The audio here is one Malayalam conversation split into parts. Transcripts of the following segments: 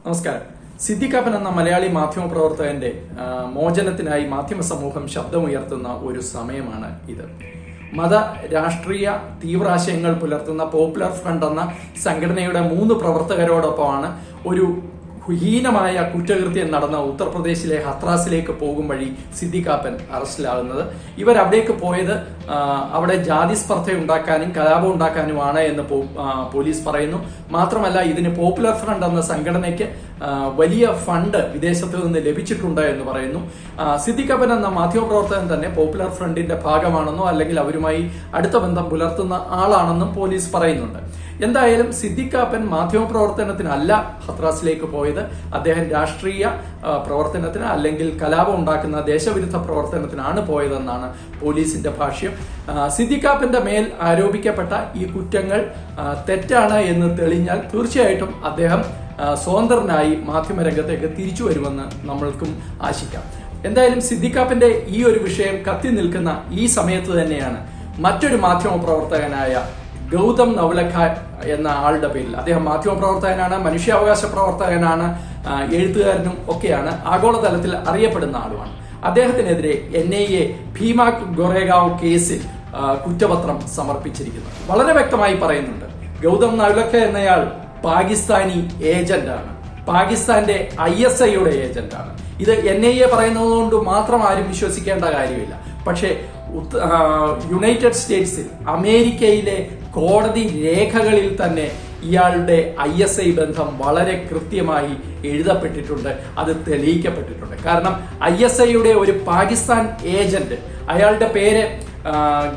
നമസ്കാരം സിദ്ദിഖാപ്പൻ എന്ന മലയാളി മാധ്യമപ്രവർത്തകന്റെ ആ, മോചനത്തിനായി മാധ്യമ സമൂഹം ശബ്ദമുയർത്തുന്ന ഒരു സമയമാണ് ഇത് മത രാഷ്ട്രീയ തീവ്രാശയങ്ങൾ പുലർത്തുന്ന പോപ്പുലർ ഫ്രണ്ട് എന്ന സംഘടനയുടെ മൂന്ന് പ്രവർത്തകരോടൊപ്പമാണ് ഒരു ഹീനമായ കുറ്റകൃത്യം നടന്ന ഉത്തർപ്രദേശിലെ ഹത്രാസിലേക്ക് പോകും വഴി സിദ്ദിഖാപ്പൻ അറസ്റ്റിലാകുന്നത് ഇവർ അവിടേക്ക് പോയത് ആ, അവിടെ ജാതി സ്പർദ്ധ ഉണ്ടാക്കാനും കലാപം ഉണ്ടാക്കാനുമാണ് എന്ന് പോ- ആ, പോലീസ് പറയുന്നു മാത്രമല്ല ഇതിന് പോപ്പുലർ ഫ്രണ്ട് എന്ന സംഘടനയ്ക്ക് ആ, വലിയ ഫണ്ട് വിദേശത്ത് നിന്ന് ലഭിച്ചിട്ടുണ്ട് എന്ന് പറയുന്നു ആ, സിദ്ദിഖാപ്പൻ എന്ന മാധ്യമപ്രവർത്തകൻ തന്നെ പോപ്പുലർ ഫ്രണ്ടിന്റെ ഭാഗമാണെന്നോ അല്ലെങ്കിൽ അവരുമായി അടുത്ത ബന്ധം പുലർത്തുന്ന ആളാണെന്നും പോലീസ് പറയുന്നുണ്ട് എന്തായാലും സിദ്ദിഖാപ്പൻ മാധ്യമപ്രവർത്തനത്തിനല്ല ഹത്രാസിലേക്ക് പോയത് അദ്ദേഹം രാഷ്ട്രീയ ആ, പ്രവർത്തനത്തിന് അല്ലെങ്കിൽ കലാപം ഉണ്ടാക്കുന്ന ദേശവിരുദ്ധ പ്രവർത്തനത്തിനാണ് പോയതെന്നാണ് പോലീസിന്റെ ഭാഷ്യം ആ, സിദ്ദിഖാപ്പന്റെ മേൽ ആരോപിക്കപ്പെട്ട ഈ കുറ്റങ്ങൾ ആ, തെറ്റാണ് എന്ന് തെളിഞ്ഞാൽ തീർച്ചയായിട്ടും അദ്ദേഹം ആ, സ്വതന്ത്രനായി മാധ്യമരംഗത്തേക്ക് തിരിച്ചു വരുമെന്ന് നമ്മൾക്കും ആശിക്കാം എന്തായാലും സിദ്ദിഖാപ്പന്റെ ഈ ഒരു വിഷയം കത്തി നിൽക്കുന്ന ഈ സമയത്ത് തന്നെയാണ് മറ്റൊരു മാധ്യമ പ്രവർത്തകനായ ഗൗതം നവലഖ എന്ന ആളുടെ പേരിൽ അദ്ദേഹം മാധ്യമപ്രവർത്തകനാണ് മനുഷ്യാവകാശ പ്രവർത്തകനാണ് ആ, എഴുത്തുകാരനും ഒക്കെയാണ് ആഗോളതലത്തിൽ അറിയപ്പെടുന്ന ആളുമാണ് അദ്ദേഹത്തിനെതിരെ N I A Bhima Goregaon കേസിൽ ആ, കുറ്റപത്രം സമർപ്പിച്ചിരിക്കുന്നു വളരെ വ്യക്തമായി പറയുന്നുണ്ട് ഗൗതം നവലഖ എന്നയാൾ പാകിസ്ഥാനി ഏജന്റാണ് പാകിസ്ഥാന്റെ ഐ എസ് ഐയുടെ ഏജന്റാണ് ഇത് എൻ ഐ എ പറയുന്നത് കൊണ്ട് മാത്രം ആരും വിശ്വസിക്കേണ്ട കാര്യമില്ല പക്ഷേ ഉത്ത- ആ, യുണൈറ്റഡ് സ്റ്റേറ്റ്സിൽ അമേരിക്കയിലെ കോടതി രേഖകളിൽ തന്നെ ഇയാളുടെ ഐ എസ് ഐ ബന്ധം വളരെ കൃത്യമായി എഴുതപ്പെട്ടിട്ടുണ്ട് അത് തെളിയിക്കപ്പെട്ടിട്ടുണ്ട് കാരണം ഐ എസ് ഐയുടെ ഒരു പാകിസ്ഥാൻ ഏജന്റ് അയാളുടെ പേര് ആ,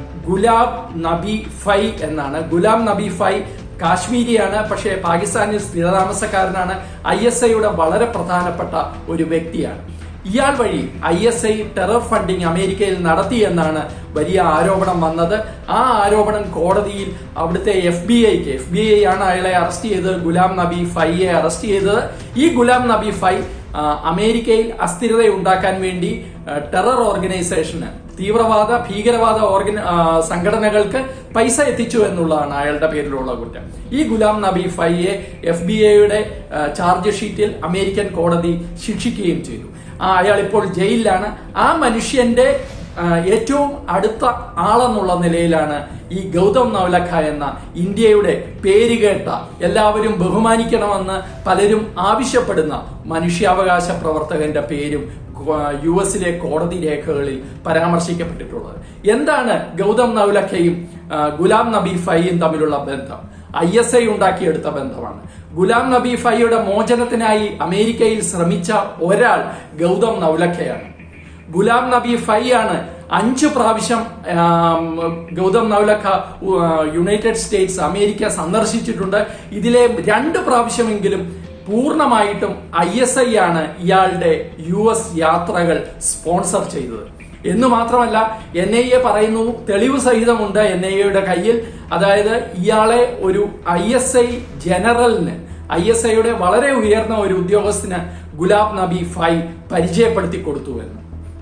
ഗുലാം നബി ഫൈ എന്നാണ് ഗുലാം നബി ഫൈ കാശ്മീരിയാണ് പക്ഷേ പാകിസ്ഥാനിൽ സ്ഥിരതാമസക്കാരനാണ് ഐ എസ് ഐയുടെ വളരെ പ്രധാനപ്പെട്ട ഒരു വ്യക്തിയാണ് ഇയാൾ വഴി I S I terror funding അമേരിക്കയിൽ നടത്തിയെന്നാണ് വലിയ ആരോപണം വന്നത് ആ ആരോപണം കോടതിയിൽ അവിടുത്തെ എഫ് ബി ഐക്ക് എഫ് ബി ഐ ആണ് അയാളെ അറസ്റ്റ് ചെയ്തത് ഗുലാം നബി ഫൈയെ അറസ്റ്റ് ചെയ്തത് ഈ ഗുലാം നബി ഫൈ ആ, അമേരിക്കയിൽ അസ്ഥിരത ഉണ്ടാക്കാൻ വേണ്ടി ആ, ടെറർ ഓർഗനൈസേഷന് തീവ്രവാദ ഭീകരവാദ ഓർഗന ആ, സംഘടനകൾക്ക് പൈസ എത്തിച്ചു എന്നുള്ളതാണ് അയാളുടെ പേരിലുള്ള കുറ്റം ഈ ഗുലാം നബി ഫൈയെ എഫ് ബി ഐയുടെ ചാർജ് ഷീറ്റിൽ അമേരിക്കൻ കോടതി ശിക്ഷിക്കുകയും ചെയ്തു ആ അയാൾ ഇപ്പോൾ ജയിലിലാണ് ആ മനുഷ്യന്റെ ആ, ഏറ്റവും അടുത്ത ആളെന്നുള്ള നിലയിലാണ് ഈ ഗൗതം നവലഖ എന്ന ഇന്ത്യയുടെ പേരുകേട്ട എല്ലാവരും ബഹുമാനിക്കണമെന്ന് പലരും ആവശ്യപ്പെടുന്ന മനുഷ്യാവകാശ പ്രവർത്തകന്റെ പേരും യു എസിലെ കോടതി രേഖകളിൽ പരാമർശിക്കപ്പെട്ടിട്ടുള്ളത് എന്താണ് ഗൗതം നവലഖയും ആ, ഗുലാം നബി ഫൈയും തമ്മിലുള്ള ബന്ധം ഐ എസ് ഐ ഉണ്ടാക്കിയെടുത്ത ബന്ധമാണ് ഗുലാം നബി ഫൈയുടെ മോചനത്തിനായി അമേരിക്കയിൽ ശ്രമിച്ച ഒരാൾ ഗൗതം നവലഖയാണ് ഗുലാം നബി ഫൈ ആണ് അഞ്ചു പ്രാവശ്യം ആം, ഗൗതം നവലഖ ഉ, ആ, യുണൈറ്റഡ് സ്റ്റേറ്റ്സ് അമേരിക്ക സന്ദർശിച്ചിട്ടുണ്ട് ഇതിലെ രണ്ട് പ്രാവശ്യമെങ്കിലും പൂർണ്ണമായിട്ടും ഐ എസ് ഐ ആണ് ഇയാളുടെ യു എസ് യാത്രകൾ സ്പോൺസർ ചെയ്തത് എന്ന് മാത്രമല്ല എൻ ഐ എ പറയുന്നു തെളിവ് സഹിതമുണ്ട് എൻ ഐ എയുടെ കയ്യിൽ അതായത് ഇയാളെ ഒരു ഐ എസ് ഐ ജനറലിന് ഐ എസ് ഐയുടെ വളരെ ഉയർന്ന ഒരു ഉദ്യോഗസ്ഥന് ഗുലാബ് നബി ഫൈ പരിചയപ്പെടുത്തി കൊടുത്തു എന്ന്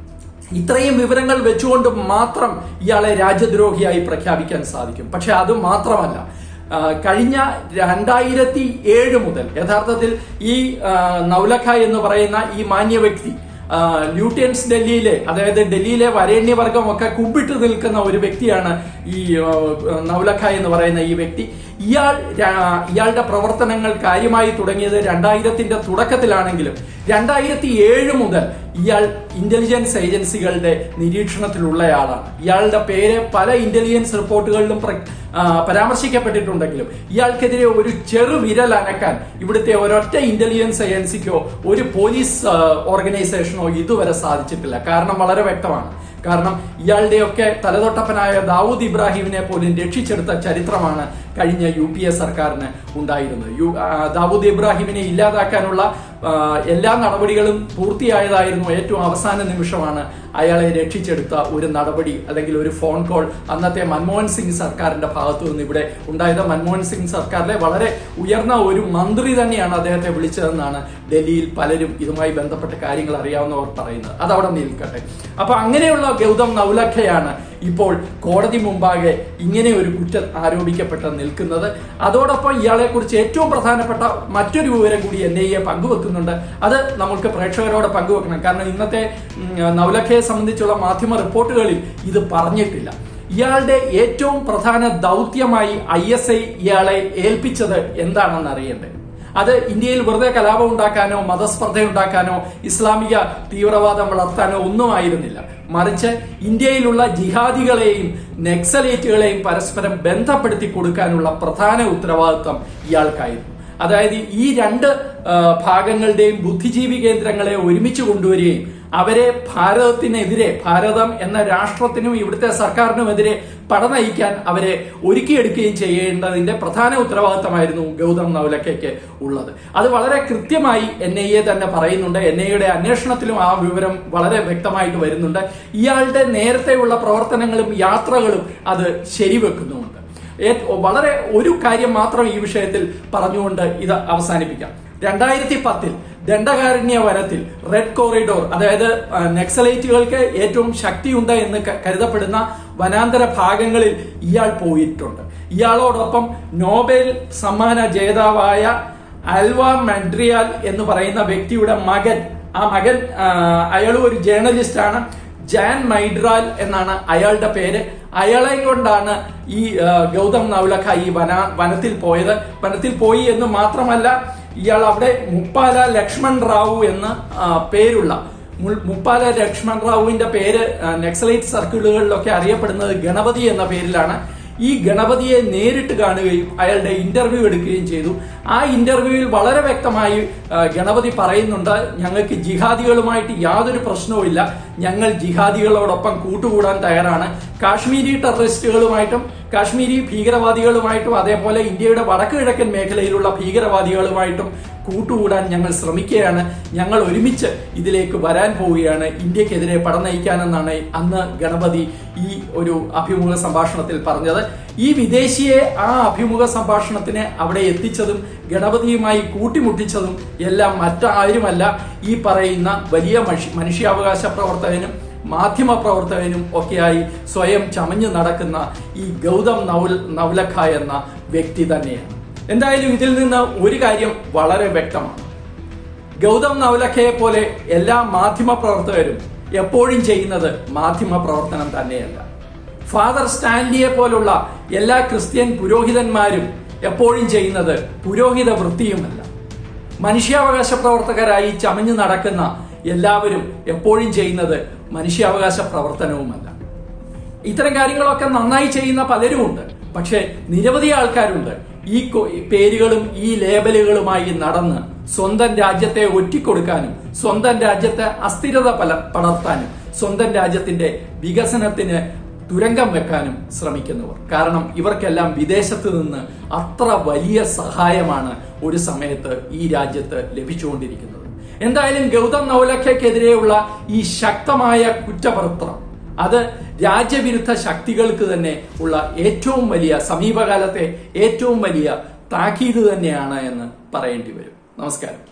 ഇത്രയും വിവരങ്ങൾ വെച്ചുകൊണ്ട് മാത്രം ഇയാളെ രാജ്യദ്രോഹിയായി പ്രഖ്യാപിക്കാൻ സാധിക്കും പക്ഷെ അത് മാത്രമല്ല ആ, കഴിഞ്ഞ രണ്ടായിരത്തി ഏഴ് മുതൽ യഥാർത്ഥത്തിൽ ഈ ആ, നൗലഖ എന്ന് പറയുന്ന ഈ മാന്യ വ്യക്തി ആ, ല്യൂട്ടിയൻസ് ഡൽഹിയിലെ അതായത് ഡൽഹിയിലെ വരേണ്യവർഗം ഒക്കെ കുമ്പിട്ട് നിൽക്കുന്ന ഒരു വ്യക്തിയാണ് ഈ ആ, നൗലഖ എന്ന് പറയുന്ന ഈ വ്യക്തി ഇയാൾ രാ- ഇയാളുടെ പ്രവർത്തനങ്ങൾ കാര്യമായി തുടങ്ങിയത് രണ്ടായിരത്തിന്റെ തുടക്കത്തിലാണെങ്കിലും രണ്ടായിരത്തി ഏഴ് മുതൽ ഇയാൾ ഇന്റലിജൻസ് ഏജൻസികളുടെ നിരീക്ഷണത്തിലുള്ളയാളാണ് ഇയാളുടെ പേര് പല ഇന്റലിജൻസ് റിപ്പോർട്ടുകളിലും പ്ര- ആ, പരാമർശിക്കപ്പെട്ടിട്ടുണ്ടെങ്കിലും ഇയാൾക്കെതിരെ ഒരു ചെറു വിരൽ അനക്കാൻ ഇവിടുത്തെ ഒരൊറ്റ ഇന്റലിജൻസ് ഏജൻസിക്കോ ഒരു പോലീസ് ആ, ഓർഗനൈസേഷനോ ഇതുവരെ സാധിച്ചിട്ടില്ല കാരണം വളരെ വ്യക്തമാണ് കാരണം ഇയാളുടെയൊക്കെ തലതൊട്ടപ്പനായ ദാവൂദ് ഇബ്രാഹിമിനെ പോലും രക്ഷിച്ചെടുത്ത ചരിത്രമാണ് കഴിഞ്ഞ യു പി എ സർക്കാരിന് ഉണ്ടായിരുന്നത് യു ആ, ദാവൂദ് ഇബ്രാഹിമിനെ ഇല്ലാതാക്കാനുള്ള ആ, എല്ലാ നടപടികളും പൂർത്തിയായതായിരുന്നു ഏറ്റവും അവസാന നിമിഷമാണ് അയാളെ രക്ഷിച്ചെടുത്ത ഒരു നടപടി അല്ലെങ്കിൽ ഒരു ഫോൺ കോൾ അന്നത്തെ മൻമോഹൻ സിംഗ് സർക്കാരിന്റെ ഭാഗത്തു നിന്ന് ഇവിടെ ഉണ്ടായത് മൻമോഹൻ സിംഗ് സർക്കാരിലെ വളരെ ഉയർന്ന ഒരു മന്ത്രി തന്നെയാണ് അദ്ദേഹത്തെ വിളിച്ചതെന്നാണ് ഡൽഹിയിൽ പലരും ഇതുമായി ബന്ധപ്പെട്ട കാര്യങ്ങൾ അറിയാവുന്നവർ പറയുന്നത് അതവിടെ നിൽക്കട്ടെ അപ്പൊ അങ്ങനെയുള്ള ഗൗതം നൗലഖയാണ് ഇപ്പോൾ കോടതി മുമ്പാകെ ഇങ്ങനെ ഒരു കുറ്റം ആരോപിക്കപ്പെട്ട് നിൽക്കുന്നത് അതോടൊപ്പം ഇയാളെ കുറിച്ച് ഏറ്റവും പ്രധാനപ്പെട്ട മറ്റൊരു വിവരം കൂടി എൻ ഐ എ പങ്കുവെക്കുന്നുണ്ട് അത് നമുക്ക് പ്രേക്ഷകരോട് പങ്കുവെക്കണം കാരണം ഇന്നത്തെ ഉം, നവലഖയെ സംബന്ധിച്ചുള്ള മാധ്യമ റിപ്പോർട്ടുകളിൽ ഇത് പറഞ്ഞിട്ടില്ല ഇയാളുടെ ഏറ്റവും പ്രധാന ദൗത്യമായി ഐ എസ് ഐ ഇയാളെ ഏൽപ്പിച്ചത് എന്താണെന്ന് അറിയണ്ടേ അത് ഇന്ത്യയിൽ വെറുതെ കലാപം ഉണ്ടാക്കാനോ മതസ്പർദ്ധ ഉണ്ടാക്കാനോ ഇസ്ലാമിക തീവ്രവാദം വളർത്താനോ ഒന്നും ആയിരുന്നില്ല മറിച്ച് ഇന്ത്യയിലുള്ള ജിഹാദികളെയും നക്സലേറ്റുകളെയും പരസ്പരം ബന്ധപ്പെടുത്തി കൊടുക്കാനുള്ള പ്രധാന ഉത്തരവാദിത്വം ഇയാൾക്കായിരുന്നു അതായത് ഈ രണ്ട് ആ, ഭാഗങ്ങളുടെയും ബുദ്ധിജീവി കേന്ദ്രങ്ങളെ ഒരുമിച്ച് കൊണ്ടുവരികയും അവരെ ഭാരതത്തിനെതിരെ ഭാരതം എന്ന രാഷ്ട്രത്തിനും ഇവിടുത്തെ സർക്കാരിനുമെതിരെ പടനയിക്കാൻ അവരെ ഒരുക്കിയെടുക്കുകയും ചെയ്യേണ്ടതിന്റെ പ്രധാന ഉത്തരവാദിത്തമായിരുന്നു ഗൗതം നവലക്കയ്ക്ക് ഉള്ളത് അത് വളരെ കൃത്യമായി എൻ ഐ എ തന്നെ പറയുന്നുണ്ട് എൻ ഐ എയുടെ അന്വേഷണത്തിലും ആ വിവരം വളരെ വ്യക്തമായിട്ട് വരുന്നുണ്ട് ഇയാളുടെ നേരത്തെയുള്ള പ്രവർത്തനങ്ങളും യാത്രകളും അത് ശരിവെക്കുന്നുമുണ്ട് ഏ- വളരെ ഒരു കാര്യം മാത്രം ഈ വിഷയത്തിൽ പറഞ്ഞുകൊണ്ട് ഇത് അവസാനിപ്പിക്കാം രണ്ടായിരത്തി പത്തിൽ ദണ്ഡകാരണ്യ വനത്തിൽ റെഡ് കോറിഡോർ അതായത് ആ, നക്സലൈറ്റുകൾക്ക് ഏറ്റവും ശക്തിയുണ്ട് എന്ന് ക- കരുതപ്പെടുന്ന വനാന്തര ഭാഗങ്ങളിൽ ഇയാൾ പോയിട്ടുണ്ട് ഇയാളോടൊപ്പം നോബൽ സമ്മാന ജേതാവായ അൽവ മഡ്രിയാൽ എന്ന് പറയുന്ന വ്യക്തിയുടെ മകൻ ആ മകൻ അയാൾ ഒരു ജേർണലിസ്റ്റ് ആണ് ജാൻ മൈഡ്രാൽ എന്നാണ് അയാളുടെ പേര് അയാളെ കൊണ്ടാണ് ഈ ആ, ഗൗതം നവലഖ ഈ വന വനത്തിൽ പോയത് വനത്തിൽ പോയി എന്ന് മാത്രമല്ല ഇയാൾ അവിടെ മുപ്പാല ലക്ഷ്മൺ റാവു എന്ന് ആ, പേരുള്ള മുൾ- മുപ്പാല ലക്ഷ്മൺ റാവുവിന്റെ പേര് ആ, നക്സലൈറ്റ് സർക്കിളുകളിലൊക്കെ അറിയപ്പെടുന്നത് ഗണപതി എന്ന പേരിലാണ് ഈ ഗണപതിയെ നേരിട്ട് കാണുകയും അയാളുടെ ഇന്റർവ്യൂ എടുക്കുകയും ചെയ്തു ആ ഇന്റർവ്യൂവിൽ വളരെ വ്യക്തമായി ആ, ഗണപതി പറയുന്നുണ്ട് ഞങ്ങൾക്ക് ജിഹാദികളുമായിട്ട് യാതൊരു പ്രശ്നവുമില്ല ഞങ്ങൾ ജിഹാദികളോടൊപ്പം കൂട്ടുകൂടാൻ തയ്യാറാണ് കാശ്മീരി ടെററിസ്റ്റുകളുമായിട്ടും കാശ്മീരി ഭീകരവാദികളുമായിട്ടും അതേപോലെ ഇന്ത്യയുടെ വടക്ക് കിഴക്കൻ മേഖലയിലുള്ള ഭീകരവാദികളുമായിട്ടും കൂട്ടുകൂടാൻ ഞങ്ങൾ ശ്രമിക്കുകയാണ് ഞങ്ങൾ ഒരുമിച്ച് ഇതിലേക്ക് വരാൻ പോവുകയാണ് ഇന്ത്യക്കെതിരെ പടനയിക്കാനെന്നാണ് അന്ന് ഗണപതി ഈ ഒരു അഭിമുഖ സംഭാഷണത്തിൽ പറഞ്ഞത് ഈ വിദേശിയെ ആ അഭിമുഖ സംഭാഷണത്തിന് അവിടെ എത്തിച്ചതും ഗണപതിയുമായി കൂട്ടിമുട്ടിച്ചതും എല്ലാം മറ്റാരുമല്ല ഈ പറയുന്ന വലിയ മനുഷ്യ- മനുഷ്യാവകാശ പ്രവർത്തകനും മാധ്യമ പ്രവർത്തകനും ഒക്കെയായി സ്വയം ചമഞ്ഞു നടക്കുന്ന ഈ ഗൗതം നൗൽ നവലഖ എന്ന വ്യക്തി തന്നെയാണ് എന്തായാലും ഇതിൽ നിന്ന് ഒരു കാര്യം വളരെ വ്യക്തമാണ് ഗൗതം നവലഖയെ പോലെ എല്ലാ മാധ്യമ പ്രവർത്തകരും എപ്പോഴും ചെയ്യുന്നത് മാധ്യമ പ്രവർത്തനം തന്നെയല്ല ഫാദർ സ്റ്റാൻലിയെ പോലുള്ള എല്ലാ ക്രിസ്ത്യൻ പുരോഹിതന്മാരും എപ്പോഴും ചെയ്യുന്നത് പുരോഹിത വൃത്തിയുമല്ല മനുഷ്യാവകാശ പ്രവർത്തകരായി ചമഞ്ഞു നടക്കുന്ന എല്ലാവരും എപ്പോഴും ചെയ്യുന്നത് മനുഷ്യാവകാശ പ്രവർത്തനവുമല്ല ഇത്തരം കാര്യങ്ങളൊക്കെ നന്നായി ചെയ്യുന്ന പലരുമുണ്ട് പക്ഷെ നിരവധി ആൾക്കാരുണ്ട് ഈ കൊ- പേരുകളും ഈ ലേബലുകളുമായി നടന്ന് സ്വന്തം രാജ്യത്തെ ഒറ്റിക്കൊടുക്കാനും സ്വന്തം രാജ്യത്തെ അസ്ഥിരത പല പടർത്താനും സ്വന്തം രാജ്യത്തിന്റെ വികസനത്തിന് തുരങ്കം വെക്കാനും ശ്രമിക്കുന്നവർ കാരണം ഇവർക്കെല്ലാം വിദേശത്ത് നിന്ന് അത്ര വലിയ സഹായമാണ് ഒരു സമയത്ത് ഈ രാജ്യത്ത് ലഭിച്ചുകൊണ്ടിരിക്കുന്നത് എന്തായാലും ഗൗതം നവലഖയ്ക്കെതിരെയുള്ള ഈ ശക്തമായ കുറ്റപത്രം അത് രാജ്യവിരുദ്ധ ശക്തികൾക്ക് തന്നെ ഉള്ള ഏറ്റവും വലിയ സമീപകാലത്തെ ഏറ്റവും വലിയ താക്കീത് തന്നെയാണ് എന്ന് പറയേണ്ടി വരും നമസ്കാരം